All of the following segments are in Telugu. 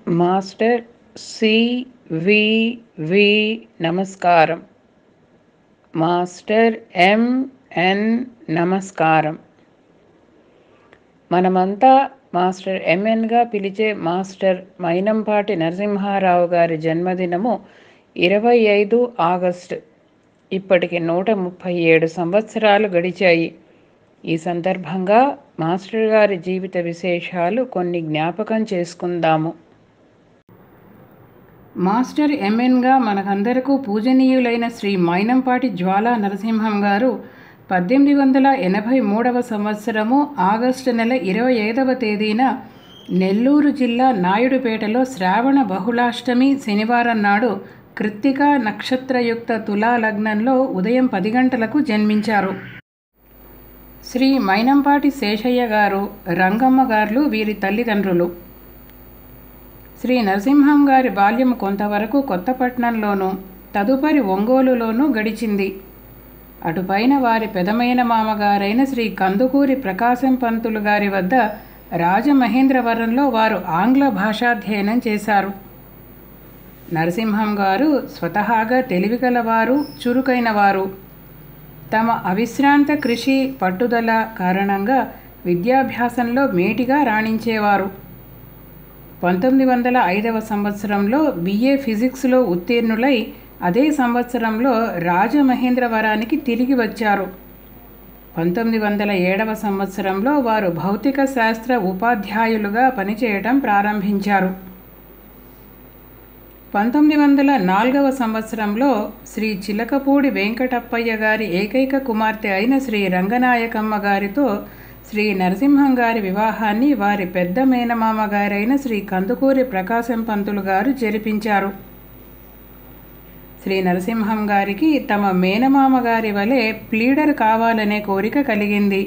మాస్టర్ సి వి వి నమస్కారం మాస్టర్ ఎం ఎన్ నమస్కారం మనమంతా మాస్టర్ ఎంఎన్గా పిలిచే మాస్టర్ మైనంపాటి నరసింహారావు గారి జన్మదినము ఇరవై ఐదు ఆగస్టు ఇప్పటికి నూట ముప్పై ఏడు సంవత్సరాలు గడిచాయి ఈ సందర్భంగా మాస్టర్ గారి జీవిత విశేషాలు కొన్ని జ్ఞాపకం చేసుకుందాము మాస్టర్ ఎంఎన్గా మనకందరకు పూజనీయులైన శ్రీ మైనంపాటి జ్వాలా నరసింహం గారు పద్దెనిమిది వందల ఎనభై మూడవ సంవత్సరము ఆగస్టు నెల ఇరవై ఐదవ తేదీన నెల్లూరు జిల్లా నాయుడుపేటలో శ్రావణ బహుళాష్టమి శనివారం నాడు కృత్తికా నక్షత్రయుక్త తులా లగ్నంలో ఉదయం పది గంటలకు జన్మించారు శ్రీ మైనంపాటి శేషయ్య గారు రంగమ్మ గారు వీరి తల్లిదండ్రులు శ్రీ నరసింహం గారి బాల్యం కొంతవరకు కొత్తపట్నంలోనూ తదుపరి ఒంగోలులోనూ గడిచింది అటుపైన వారి పెదమైన మామగారైన శ్రీ కందుకూరి ప్రకాశం పంతులు గారి వద్ద రాజమహేంద్రవరంలో వారు ఆంగ్ల భాషాధ్యయనం చేశారు నరసింహం గారు స్వతహాగా తెలివిగలవారు చురుకైన వారు తమ అవిశ్రాంత కృషి పట్టుదల కారణంగా విద్యాభ్యాసంలో మేటిగా రాణించేవారు పంతొమ్మిది వందల ఐదవ సంవత్సరంలో బిఏ ఫిజిక్స్లో ఉత్తీర్ణులై అదే సంవత్సరంలో రాజమహేంద్రవరానికి తిరిగి వచ్చారు పంతొమ్మిది వందల ఏడవ సంవత్సరంలో వారు భౌతిక శాస్త్ర ఉపాధ్యాయులుగా పనిచేయడం ప్రారంభించారు పంతొమ్మిది వందల నాలుగవ సంవత్సరంలో శ్రీ చిలకపూడి వెంకటప్పయ్య గారి ఏకైక కుమార్తె అయిన శ్రీ రంగనాయకమ్మ గారితో శ్రీ నరసింహం గారి వివాహాన్ని వారి పెద్ద మేనమామ గారైన శ్రీ కందుకూరి ప్రకాశం పంతులు గారు జరిపించారు శ్రీ నరసింహం గారికి తమ మేనమామ గారి వలె ప్లీడర్ కావాలనే కోరిక కలిగింది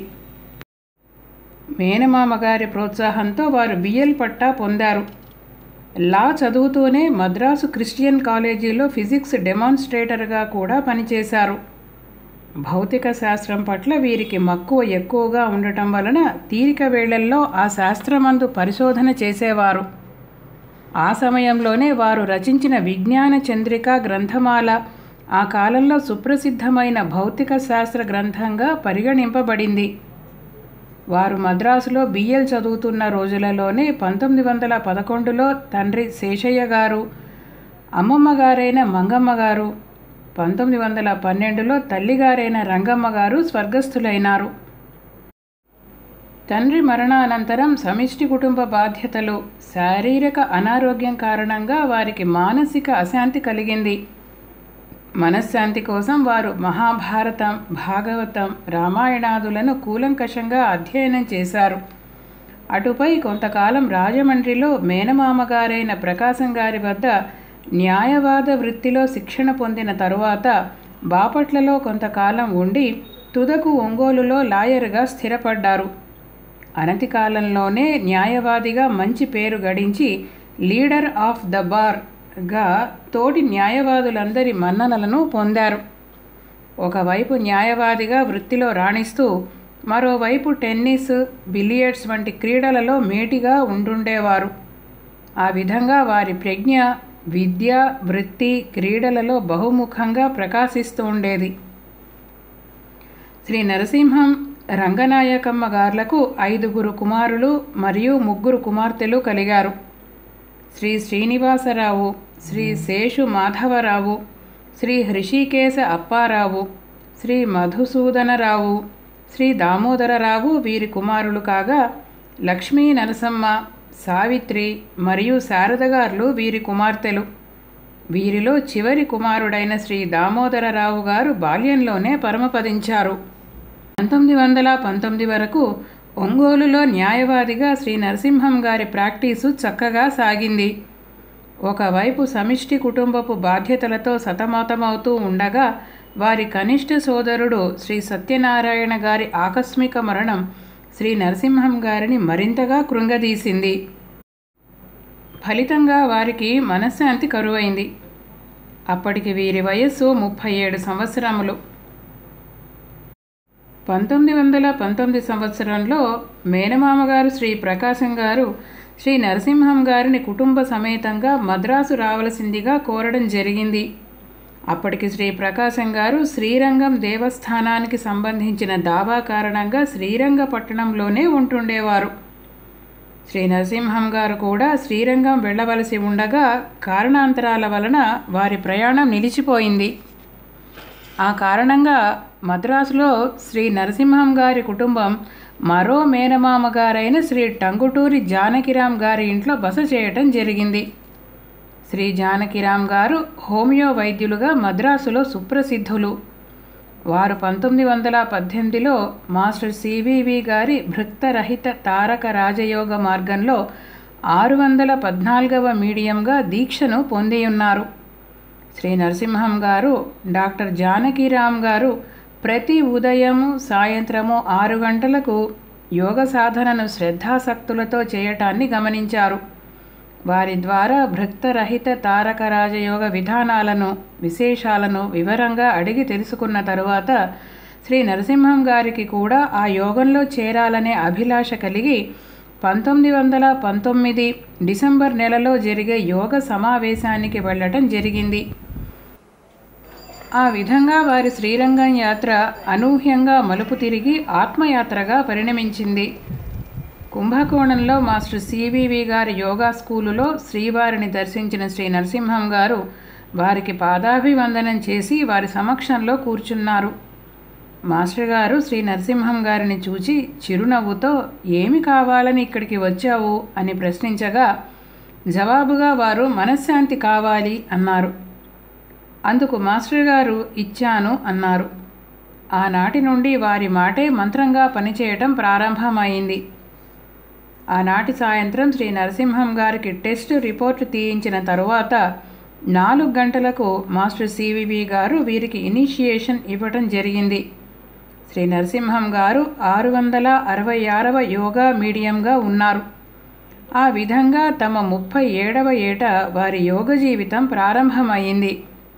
మేనమామ గారి ప్రోత్సాహంతో వారు బిఎల్ పట్టా పొందారు లా చదువుతూనే మద్రాసు క్రిస్టియన్ కాలేజీలో ఫిజిక్స్ డెమాన్స్ట్రేటర్గా కూడా పనిచేశారు భౌతిక శాస్త్రం పట్ల వీరికి మక్కువ ఎక్కువగా ఉండటం వలన తీరిక వేళల్లో ఆ శాస్త్రమందు పరిశోధన చేసేవారు ఆ సమయంలోనే వారు రచించిన విజ్ఞాన చంద్రిక గ్రంథమాల ఆ కాలంలో సుప్రసిద్ధమైన భౌతిక శాస్త్ర గ్రంథంగా పరిగణింపబడింది వారు మద్రాసులో బిఎల్ చదువుతున్న రోజులలోనే పంతొమ్మిది వందల పదకొండులో తండ్రి శేషయ్య గారు అమ్మమ్మ గారైన మంగమ్మ గారు పంతొమ్మిది వందల పన్నెండులో తల్లిగారైన రంగమ్మ గారు స్వర్గస్థులైనారు తండ్రి మరణానంతరం సమిష్టి కుటుంబ బాధ్యతలు శారీరక అనారోగ్యం కారణంగా వారికి మానసిక అశాంతి కలిగింది మనశ్శాంతి కోసం వారు మహాభారతం భాగవతం రామాయణాదులను కూలంకషంగా అధ్యయనం చేశారు అటుపై కొంతకాలం రాజమండ్రిలో మేనమామగారైన ప్రకాశం గారి వద్ద న్యాయవాద వృత్తిలో శిక్షణ పొందిన తరువాత బాపట్లలో కొంతకాలం ఉండి తుదకు ఒంగోలులో లాయర్గా స్థిరపడ్డారు అనతి కాలంలోనే న్యాయవాదిగా మంచి పేరు గడించి లీడర్ ఆఫ్ ద బార్గా తోటి న్యాయవాదులందరి మన్ననలను పొందారు ఒకవైపు న్యాయవాదిగా వృత్తిలో రాణిస్తూ మరోవైపు టెన్నిస్ బిలియర్డ్స్ వంటి క్రీడలలో మేటిగా ఉండుండేవారు ఆ విధంగా వారి ప్రజ్ఞ విద్య వృత్తి క్రీడలలో బహుముఖంగా ప్రకాశిస్తూ ఉండేది శ్రీ నరసింహం రంగనాయకమ్మ గార్లకు ఐదుగురు కుమారులు మరియు ముగ్గురు కుమార్తెలు కలిగారు శ్రీ శ్రీనివాసరావు శ్రీ శేషు మాధవరావు శ్రీ హృషికేశ అప్పారావు శ్రీ మధుసూదనరావు శ్రీ దామోదరరావు వీరి కుమారులు కాగా లక్ష్మీ నరసమ్మ సావిత్రి మరియు శారదగారులు వీరి కుమార్తెలు వీరిలో చివరి కుమారుడైన శ్రీ దామోదరరావు గారు బాల్యంలోనే పరమపదించారు పంతొమ్మిది వందల పంతొమ్మిది వరకు ఒంగోలులో న్యాయవాదిగా శ్రీ నరసింహం గారి ప్రాక్టీసు చక్కగా సాగింది ఒకవైపు సమిష్టి కుటుంబపు బాధ్యతలతో సతమతమవుతూ ఉండగా వారి కనిష్ట సోదరుడు శ్రీ సత్యనారాయణ గారి ఆకస్మిక మరణం శ్రీ నరసింహం గారిని మరింతగా కృంగదీసింది ఫలితంగా వారికి మనశ్శాంతి కరువైంది అప్పటికి వీరి వయస్సు ముప్పై ఏడు సంవత్సరములు పంతొమ్మిది వందల పంతొమ్మిది సంవత్సరంలో మేనమామ గారు శ్రీ ప్రకాశం గారు శ్రీ నరసింహం గారిని కుటుంబ సమేతంగా మద్రాసు రావలసిందిగా కోరడం జరిగింది అప్పటికి శ్రీ ప్రకాశం గారు శ్రీరంగం దేవస్థానానికి సంబంధించిన దావా కారణంగా శ్రీరంగపట్టణంలోనే ఉంటుండేవారు శ్రీ నరసింహం గారు కూడా శ్రీరంగం వెళ్ళవలసి ఉండగా కారణాంతరాల వలన వారి ప్రయాణం నిలిచిపోయింది ఆ కారణంగా మద్రాసులో శ్రీ నరసింహం గారి కుటుంబం మరో మేనమామ గారైన శ్రీ టంగుటూరి జానకిరాం గారి ఇంట్లో బస చేయటం జరిగింది శ్రీ జానకిరాం గారు హోమియో వైద్యులుగా మద్రాసులో సుప్రసిద్ధులు వారు పంతొమ్మిది వందల పద్దెనిమిదిలో మాస్టర్ సివివి గారి భృక్తరహిత తారక రాజయోగ మార్గంలో ఆరు వందల పద్నాలుగవ మీడియంగా దీక్షను పొంది ఉన్నారు శ్రీ నరసింహం గారు డాక్టర్ జానకిరాం గారు ప్రతి ఉదయము సాయంత్రము ఆరు గంటలకు యోగ సాధనను శ్రద్ధాసక్తులతో చేయటాన్ని గమనించారు వారి ద్వారా భక్తరహిత తారక రాజయోగ విధానాలను విశేషాలను వివరంగా అడిగి తెలుసుకున్న తరువాత శ్రీ నరసింహం గారికి కూడా ఆ యోగంలో చేరాలనే అభిలాష కలిగి పంతొమ్మిది వందల పంతొమ్మిది డిసెంబర్ నెలలో జరిగే యోగ సమావేశానికి వెళ్ళటం జరిగింది ఆ విధంగా వారి శ్రీరంగం యాత్ర అనూహ్యంగా మలుపు తిరిగి ఆత్మయాత్రగా పరిణమించింది కుంభకోణంలో మాస్టర్ సివివి గారి యోగా స్కూలులో శ్రీవారిని దర్శించిన శ్రీ నరసింహం గారు వారికి పాదాభివందనం చేసి వారి సమక్షంలో కూర్చున్నారు మాస్టర్ గారు శ్రీ నరసింహం గారిని చూచి చిరునవ్వుతో ఏమి కావాలని ఇక్కడికి వచ్చావు అని ప్రశ్నించగా జవాబుగా వారు మనశ్శాంతి కావాలి అన్నారు అందుకు మాస్టర్ గారు ఇచ్చాను అన్నారు ఆనాటి నుండి వారి మాటే మంత్రంగా పనిచేయటం ప్రారంభమైంది ఆనాటి సాయంత్రం శ్రీ నరసింహం గారికి టెస్ట్ రిపోర్టు తీయించిన తరువాత నాలుగు గంటలకు మాస్టర్ సివివి గారు వీరికి ఇనిషియేషన్ ఇవ్వటం జరిగింది శ్రీ నరసింహం గారు ఆరు వందల అరవై ఆరవ యోగా మీడియంగా ఉన్నారు ఆ విధంగా తమ ముప్పై ఏడవ ఏట వారి యోగ జీవితం ప్రారంభమైంది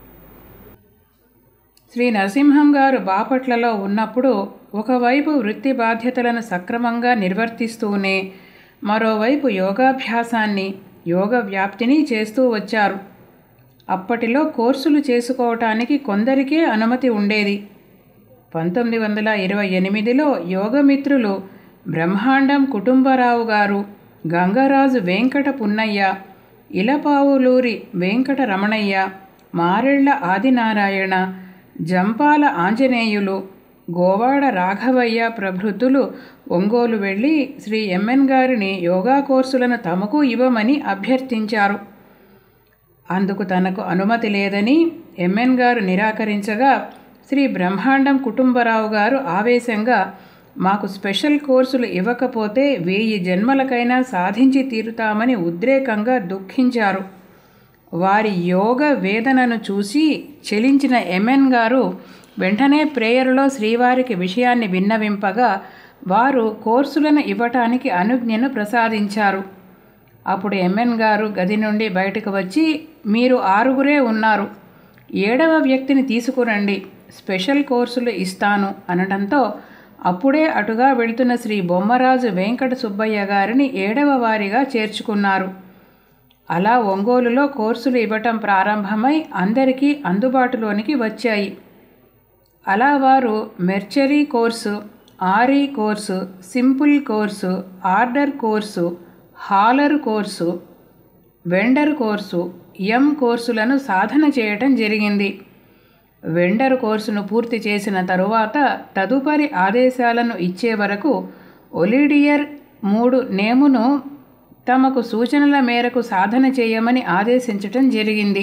శ్రీ నరసింహం గారు బాపట్లలో ఉన్నప్పుడు ఒకవైపు వృత్తి బాధ్యతలను సక్రమంగా నిర్వర్తిస్తూనే మరోవైపు యోగాభ్యాసాన్ని యోగ వ్యాప్తిని చేస్తూ వచ్చారు అప్పటిలో కోర్సులు చేసుకోవటానికి కొందరికే అనుమతి ఉండేది పంతొమ్మిది వందల ఇరవై ఎనిమిదిలో యోగమిత్రులు బ్రహ్మాండం కుటుంబరావు గారు గంగరాజు వెంకట పున్నయ్య ఇలపావులూరి వెంకట రమణయ్య మారెళ్ల ఆదినారాయణ జంపాల ఆంజనేయులు గోవాడ రాఘవయ్య ప్రభృతులు ఒంగోలు వెళ్ళి శ్రీ ఎంఎన్ గారిని యోగా కోర్సులను తమకు ఇవ్వమని అభ్యర్థించారు అందుకు తనకు అనుమతి లేదని ఎంఎన్ గారు నిరాకరించగా శ్రీ బ్రహ్మాండం కుటుంబరావు గారు ఆవేశంగా మాకు స్పెషల్ కోర్సులు ఇవ్వకపోతే వెయ్యి జన్మలకైనా సాధించి తీరుతామని ఉద్రేకంగా దుఃఖించారు వారి యోగ వేదనను చూసి చెలించిన ఎంఎన్ గారు వెంటనే ప్రేయర్లో శ్రీవారికి విషయాన్ని విన్నవింపగా వారు కోర్సులను ఇవ్వటానికి అనుజ్ఞను ప్రసాదించారు అప్పుడు ఎంఎన్ గారు గది నుండి బయటకు వచ్చి మీరు ఆరుగురే ఉన్నారు ఏడవ వ్యక్తిని తీసుకురండి స్పెషల్ కోర్సులు ఇస్తాను అనడంతో అప్పుడే అటుగా వెళ్తున్న శ్రీ బొమ్మరాజు వెంకట సుబ్బయ్య గారిని ఏడవ వారిగా చేర్చుకున్నారు అలా ఒంగోలులో కోర్సులు ఇవ్వటం ప్రారంభమై అందరికీ అందుబాటులోనికి వచ్చాయి అలా వారు మెర్చరీ కోర్సు ఆరీ course simple course order course హాలర్ కోర్సు వెండర్ కోర్సు ఎం కోర్సులను సాధన చేయటం జరిగింది వెండర్ కోర్సును పూర్తి చేసిన తరువాత తదుపరి ఆదేశాలను ఇచ్చే వరకు ఒలిడియర్ మూడు నేమును తమకు సూచనల మేరకు సాధన చేయమని ఆదేశించటం జరిగింది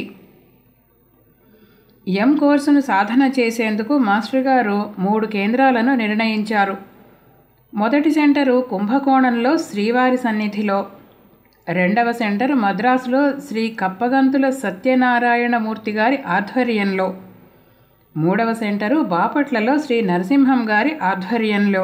ఎం కోర్సును సాధన చేసేందుకు మాస్టర్ గారు మూడు కేంద్రాలను నిర్ణయించారు మొదటి సెంటరు కుంభకోణంలో శ్రీవారి సన్నిధిలో రెండవ సెంటర్ మద్రాసులో శ్రీ కప్పగంతుల సత్యనారాయణమూర్తి గారి ఆధ్వర్యంలో మూడవ సెంటరు బాపట్లలో శ్రీ నరసింహం గారి ఆధ్వర్యంలో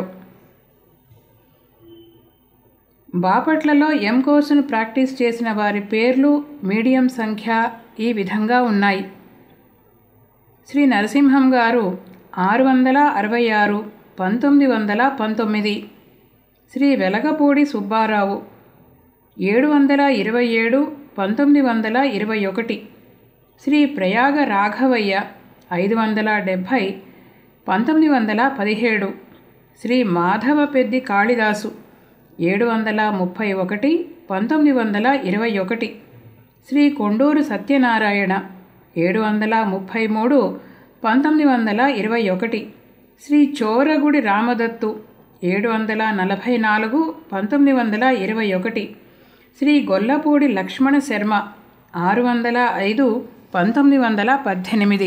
బాపట్లలో ఎం కోర్సును ప్రాక్టీస్ చేసిన వారి పేర్లు మీడియం సంఖ్య ఈ విధంగా ఉన్నాయి శ్రీ నరసింహం గారు ఆరు వందల అరవై ఆరు పంతొమ్మిది వందల పంతొమ్మిది శ్రీ వెలగపూడి సుబ్బారావు ఏడు వందల ఇరవై ఏడు పంతొమ్మిది వందల ఇరవై ఒకటి శ్రీ ప్రయాగ రాఘవయ్య ఐదు వందల డెబ్భై పంతొమ్మిది వందల పదిహేడు శ్రీ మాధవ పెద్ది కాళిదాసు ఏడు వందల ముప్పై ఒకటి పంతొమ్మిది వందల ఇరవై ఒకటి శ్రీ కొండూరు సత్యనారాయణ ఏడు వందల ముప్పై మూడు పంతొమ్మిది వందల ఇరవై ఒకటి శ్రీ చోరగుడి రామదత్తు ఏడు వందల నలభై నాలుగు పంతొమ్మిది వందల ఇరవై ఒకటి శ్రీ గొల్లపూడి లక్ష్మణ శర్మ ఆరు వందల ఐదు పంతొమ్మిది వందల పద్దెనిమిది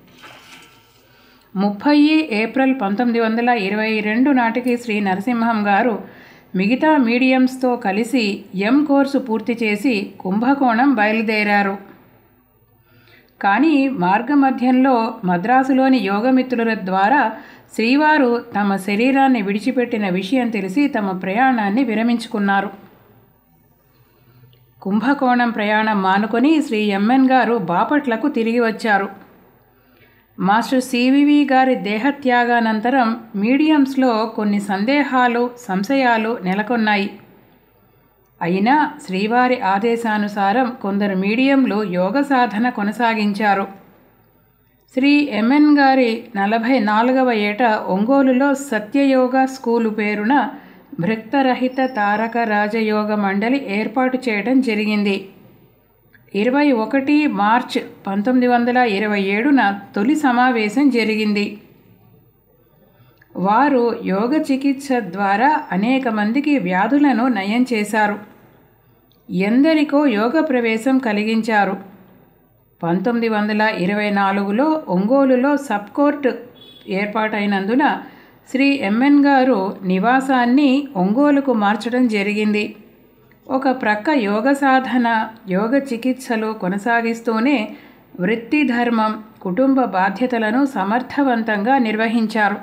ముప్పై ఏప్రిల్ పంతొమ్మిది వందల ఇరవై రెండు నాటికి శ్రీ నరసింహం గారు మిగతా మీడియంస్తో కలిసి ఎం కోర్సు పూర్తి చేసి కుంభకోణం బయలుదేరారు కానీ మార్గమధ్యంలో మద్రాసులోని యోగమిత్రుల ద్వారా శ్రీవారు తమ శరీరాన్ని విడిచిపెట్టిన విషయం తెలిసి తమ ప్రయాణాన్ని విరమించుకున్నారు కుంభకోణం ప్రయాణం మానుకొని శ్రీ ఎంఎన్ గారు బాపట్లకు తిరిగి వచ్చారు మాస్టర్ సివివి గారి దేహత్యాగానంతరం మీడియంస్లో కొన్ని సందేహాలు సంశయాలు నెలకొన్నాయి అయినా శ్రీవారి ఆదేశానుసారం కొందరు మీడియంలు యోగ సాధన కొనసాగించారు శ్రీ ఎంఎన్ గారి నలభై నాలుగవ ఏట ఒంగోలులో సత్యయోగ స్కూలు పేరున భృక్తరహిత తారక రాజయోగ మండలి ఏర్పాటు చేయడం జరిగింది ఇరవై ఒకటి మార్చ్ పంతొమ్మిది వందల ఇరవై ఏడున తొలి సమావేశం జరిగింది వారు యోగ చికిత్స ద్వారా అనేక మందికి వ్యాధులను నయం చేశారు ఎందరికో యోగ ప్రవేశం కలిగించారు పంతొమ్మిది వందల ఇరవై నాలుగులో ఒంగోలులో సబ్ కోర్టు ఏర్పాటైనందున శ్రీ ఎంఎన్ గారు నివాసాన్ని ఒంగోలుకు మార్చడం జరిగింది ఒక ప్రక్క యోగ సాధన యోగ చికిత్సలు కొనసాగిస్తూనే వృత్తి ధర్మం కుటుంబ బాధ్యతలను సమర్థవంతంగా నిర్వహించారు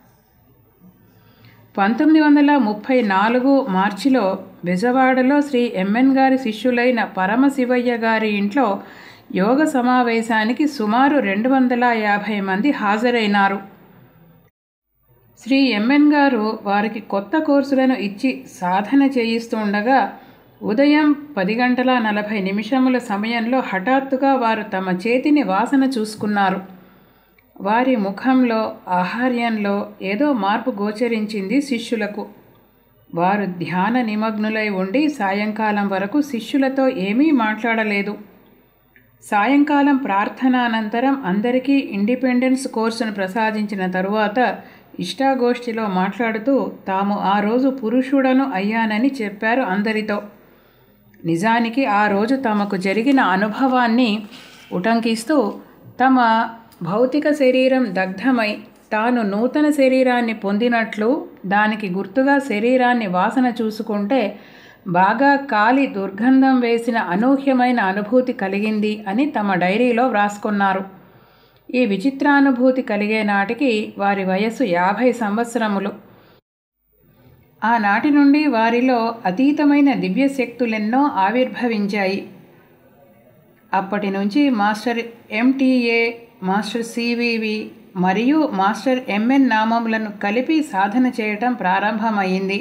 పంతొమ్మిది వందల ముప్పై నాలుగు మార్చిలో బెజవాడలో శ్రీ ఎంఎన్ గారి శిష్యులైన పరమశివయ్య గారి ఇంట్లో యోగ సమావేశానికి సుమారు రెండు వందల యాభై మంది హాజరైనారు శ్రీ ఎంఎన్ గారు వారికి కొత్త కోర్సులను ఇచ్చి సాధన చేయిస్తుండగా ఉదయం పది గంటల నలభై నిమిషముల సమయంలో హఠాత్తుగా వారు తమ చేతిని వాసన చూసుకున్నారు వారి ముఖంలో ఆహార్యంలో ఏదో మార్పు గోచరించింది శిష్యులకు వారు ధ్యాన నిమగ్నులై ఉండి సాయంకాలం వరకు శిష్యులతో ఏమీ మాట్లాడలేదు సాయంకాలం ప్రార్థనానంతరం అందరికీ ఇండిపెండెన్స్ కోర్సును ప్రసాదించిన తరువాత ఇష్టాగోష్ఠిలో మాట్లాడుతూ తాము ఆ రోజు పురుషుడను అయ్యానని చెప్పారు అందరితో నిజానికి ఆ రోజు తమకు జరిగిన అనుభవాన్ని ఉటంకిస్తూ తమ భౌతిక శరీరం దగ్ధమై తాను నూతన శరీరాన్ని పొందినట్లు దానికి గుర్తుగా శరీరాన్ని వాసన చూసుకుంటే బాగా కాలి దుర్గంధం వేసిన అనూహ్యమైన అనుభూతి కలిగింది అని తమ డైరీలో వ్రాసుకున్నారు ఈ విచిత్రానుభూతి కలిగే నాటికి వారి వయస్సు యాభై సంవత్సరములు ఆనాటి నుండి వారిలో అతీతమైన దివ్యశక్తులెన్నో ఆవిర్భవించాయి అప్పటి నుంచి మాస్టర్ ఎంటీఏ మాస్టర్ సివివి మరియు మాస్టర్ ఎంఎన్ నామములను కలిపి సాధన చేయటం ప్రారంభమైంది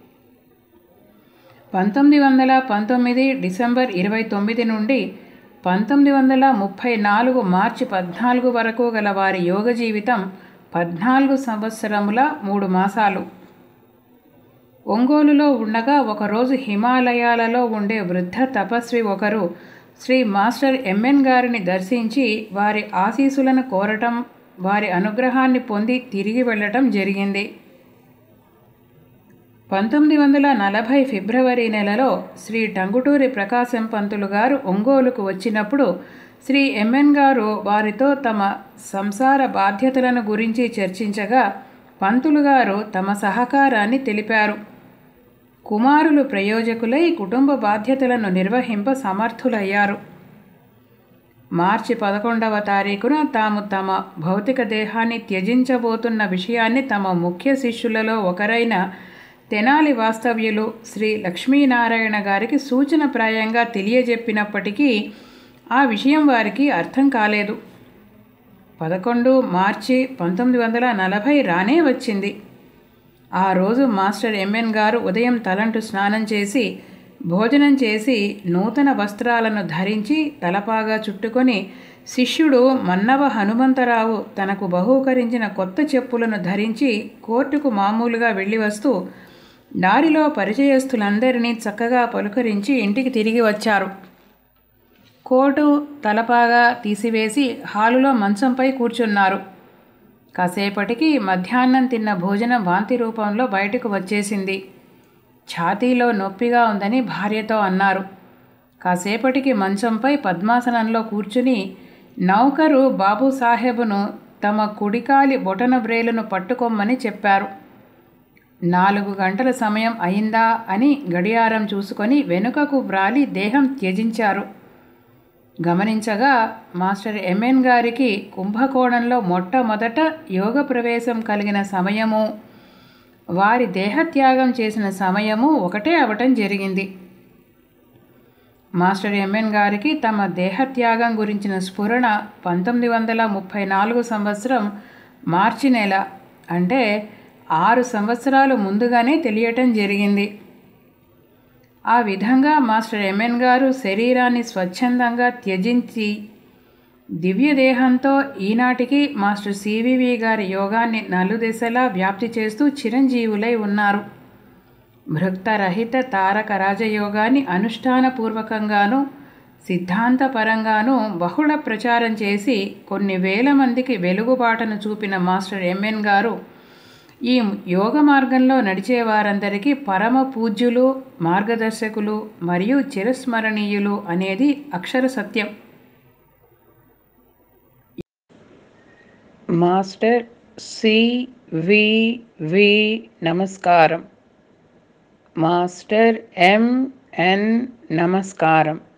పంతొమ్మిది వందల పంతొమ్మిది డిసెంబర్ ఇరవై తొమ్మిది నుండి పంతొమ్మిది వందల ముప్పై నాలుగు మార్చి పద్నాలుగు వరకు గల వారి యోగ జీవితం పద్నాలుగు సంవత్సరముల మూడు మాసాలు ఒంగోలులో ఉండగా ఒకరోజు హిమాలయాలలో ఉండే వృద్ధ తపస్వి ఒకరు శ్రీ మాస్టర్ ఎంఎన్ గారిని దర్శించి వారి ఆశీసులను కోరటం వారి అనుగ్రహాన్ని పొంది తిరిగి వెళ్ళటం జరిగింది పంతొమ్మిది వందల నలభై ఫిబ్రవరి నెలలో శ్రీ టంగుటూరి ప్రకాశం పంతులు గారు ఒంగోలుకు వచ్చినప్పుడు శ్రీ ఎంఎన్ గారు వారితో తమ సంసార బాధ్యతలను గురించి చర్చించగా పంతులు గారు తమ సహకారాన్ని తెలిపారు కుమారులు ప్రయోజకులై కుటుంబ బాధ్యతలను నిర్వహింప సమర్థులయ్యారు మార్చి పదకొండవ తారీఖున తాము తమ భౌతిక దేహాన్ని త్యజించబోతున్న విషయాన్ని తమ ముఖ్య శిష్యులలో ఒకరైన తెనాలి వాస్తవ్యులు శ్రీ లక్ష్మీనారాయణ గారికి సూచనప్రాయంగా తెలియజెప్పినప్పటికీ ఆ విషయం వారికి అర్థం కాలేదు పదకొండు మార్చి పంతొమ్మిది వందల నలభై రానే వచ్చింది ఆ రోజు మాస్టర్ ఎంఎన్ గారు ఉదయం తలంటు స్నానం చేసి భోజనం చేసి నూతన వస్త్రాలను ధరించి తలపాగా చుట్టుకొని శిష్యుడు మన్నవ హనుమంతరావు తనకు బహూకరించిన కొత్త చెప్పులను ధరించి కోర్టుకు మామూలుగా వెళ్ళి వస్తూ దారిలో పరిచయస్తులందరినీ చక్కగా పలుకరించి ఇంటికి తిరిగి వచ్చారు కోటు తలపాగా తీసివేసి హాలులో మంచంపై కూర్చున్నారు కాసేపటికి మధ్యాహ్నం తిన్న భోజనం వాంతి రూపంలో బయటకు వచ్చేసింది ఛాతీలో నొప్పిగా ఉందని భార్యతో అన్నారు కాసేపటికి మంచంపై పద్మాసనంలో కూర్చుని నౌకరు బాబు సాహెబును తమ కుడికాలి బొటన బ్రేలును పట్టుకోమని చెప్పారు నాలుగు గంటల సమయం అయిందా అని గడియారం చూసుకొని వెనుకకు వ్రాలి దేహం త్యజించారు గమనించగా మాస్టర్ ఎంఎన్ గారికి కుంభకోణంలో మొట్టమొదట యోగ ప్రవేశం కలిగిన సమయము వారి దేహత్యాగం చేసిన సమయము ఒకటే అవటం జరిగింది మాస్టర్ ఎంఎన్ గారికి తమ దేహత్యాగం గురించిన స్ఫురణ పంతొమ్మిది వందల ముప్పై నాలుగు సంవత్సరం మార్చి నెల అంటే ఆరు సంవత్సరాలు ముందుగానే తెలియటం జరిగింది ఆ విధంగా మాస్టర్ ఎంఎన్ గారు శరీరాన్ని స్వచ్ఛందంగా త్యజించి దివ్యదేహంతో ఈనాటికి మాస్టర్ సివివి గారి యోగాన్ని నలుదిశలా వ్యాప్తి చేస్తూ చిరంజీవులై ఉన్నారు భృక్తరహిత తారక రాజయోగాన్ని అనుష్ఠానపూర్వకంగాను సిద్ధాంతపరంగాను బహుళ ప్రచారం చేసి కొన్ని వేల మందికి వెలుగుబాటను చూపిన మాస్టర్ ఎంఎన్ గారు ఈ యోగ మార్గంలో నడిచే వారందరికీ పరమ పూజ్యులు మార్గదర్శకులు మరియు చిరస్మరణీయులు అనేది అక్షర సత్యం మాస్టర్ సివివి నమస్కారం మాస్టర్ ఎంఎన్ నమస్కారం